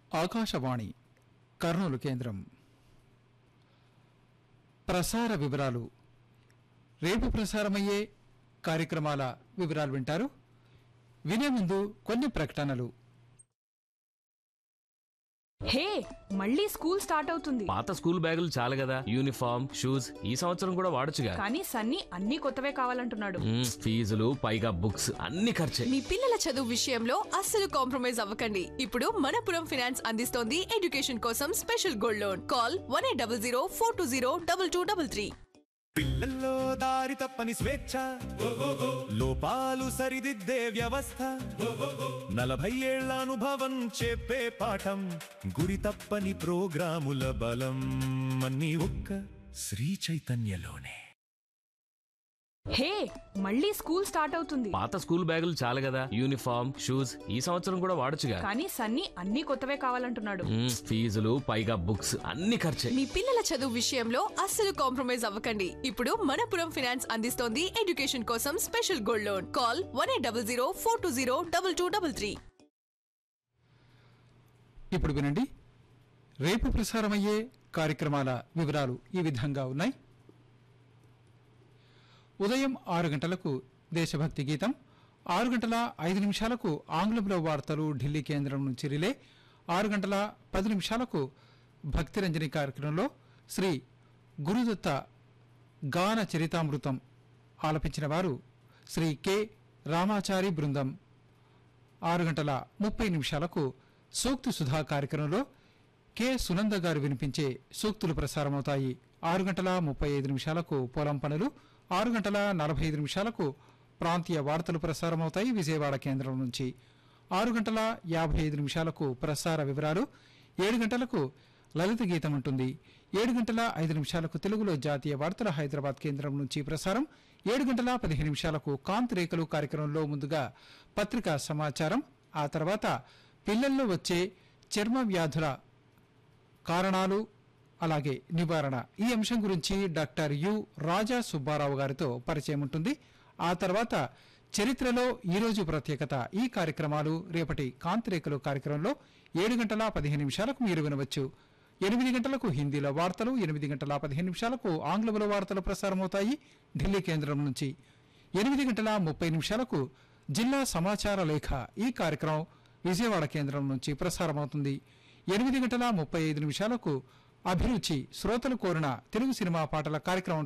ఆకాశవాణి కర్నూలు కేంద్రం ప్రసార వివరాలు రేపు ప్రసారమయ్యే కార్యక్రమాల వివరాలు వింటారు వినే ముందు కొన్ని ప్రకటనలు హే మళ్ళీ స్కూల్ స్టార్ట్ అవుతుంది పాత స్కూల్ బ్యాగులు చాలు కదా యూనిఫామ్ షూస్ ఈ సంవత్సరం కూడా వాడొచ్చుగా కానీ సన్నీ అన్ని కొత్తవే కావాలంటున్నాడు మ్మ్, ఫీజులు పైగా బుక్స్ అన్ని ఖర్చే మీ పిల్లల చదువు విషయంలో అస్సలు కాంప్రమైజ్ అవ్వకండి ఇప్పుడు మనపురం ఫైనాన్స్ అందిస్తోంది ఎడ్యుకేషన్ కోసం special gold loan call one eight double zero four two zero double two double three పిల్లల్లో దారి తప్పని స్వేచ్ఛ లోపాలు సరిదిద్దే వ్యవస్థ నలభై ఏళ్ల అనుభవం చెప్పే పాఠం గురి తప్పని ప్రోగ్రాముల బలం అన్ని ఒక్క శ్రీ చైతన్యలోనే హే మళ్ళీ స్కూల్ స్టార్ట్ అవుతుంది పాత స్కూల్ బ్యాగులు చాలు కదా యూనిఫామ్ షూస్ ఈ సంవత్సరం కూడా వాడొచ్చుగా కానీ సన్నీ అన్ని కొత్తవే కావాలంటున్నాడు మ్మ్, ఫీజులు పైగా బుక్స్ అన్ని ఖర్చే మీ పిల్లల చదువు విషయంలో అస్సలు కాంప్రమైజ్ అవ్వకండి ఇప్పుడు మనపురం ఫైనాన్స్ అందిస్తోంది ఎడ్యుకేషన్ కోసం special gold loan call one eight double zero four two zero double two double three ఇప్పుడు వినండి రేపు ప్రసారమయ్యే కార్యక్రమాల వివరాలు ఈ విధంగా ఉన్నాయి ఉదయం ఆరు గంటలకు దేశభక్తి గీతం ఆరు గంటల ఐదు నిమిషాలకు ఆంగ్లంలో వార్తలు ఢిల్లీ కేంద్రం నుంచి రిలే ఆరు గంటల పది నిమిషాలకు భక్తిరంజని కార్యక్రమంలో శ్రీ గురుదత్త గాన చరితామృతం ఆలపించిన వారు శ్రీ కె రామాచారి బృందం ఆరు గంటల ముప్పై నిమిషాలకు సూక్తి సుధా కార్యక్రమంలో కె సునంద గారు వినిపించే సూక్తులు ప్రసారమవుతాయి ఆరు గంటల ముప్పై ఐదు నిమిషాలకు పొలం పనులు ఆరు గంటల నలభై ఐదు నిమిషాలకు ప్రాంతీయ వార్తలు ప్రసారమవుతాయి విజయవాడ కేంద్రం నుంచి ఆరు గంటల యాభై ఐదు నిమిషాలకు ప్రసార వివరాలు ఏడు గంటలకు లలిత గీతం ఉంటుంది ఏడు గంటల ఐదు నిమిషాలకు తెలుగులో జాతీయ వార్తల హైదరాబాద్ కేంద్రం నుంచి ప్రసారం ఏడు గంటల పదిహేను నిమిషాలకు కాంతి రేఖలు కార్యక్రమంలో ముందుగా పత్రికా సమాచారం ఆ తర్వాత పిల్లల్లో వచ్చే చర్మ వ్యాధుల కారణాలు అలాగే నివారణ ఈ అంశం గురించి డాక్టర్ యు రాజా సుబ్బారావు గారితో పరిచయం ఉంటుంది ఆ తర్వాత చరిత్రలో ఈరోజు ప్రత్యేకత ఈ కార్యక్రమాలు రేపటి కాంతిరేఖలు కార్యక్రమంలో ఏడు గంటల పదిహేను నిమిషాలకు మీరు వినవచ్చు ఎనిమిది గంటలకు హిందీలో వార్తలు ఎనిమిది గంటల పదిహేను నిమిషాలకు ఆంగ్లంలో వార్తలు ప్రసారమవుతాయి ఢిల్లీ కేంద్రం నుంచి ఎనిమిది గంటల ముప్పై నిమిషాలకు జిల్లా సమాచార లేఖ ఈ కార్యక్రమం విజయవాడ కేంద్రం నుంచి ప్రసారమవుతుంది ఎనిమిది గంటల ముప్పై ఐదు నిమిషాలకు అభిరుచి శ్రోతలు కోరిన తెలుగు సినిమా పాటల కార్యక్రమం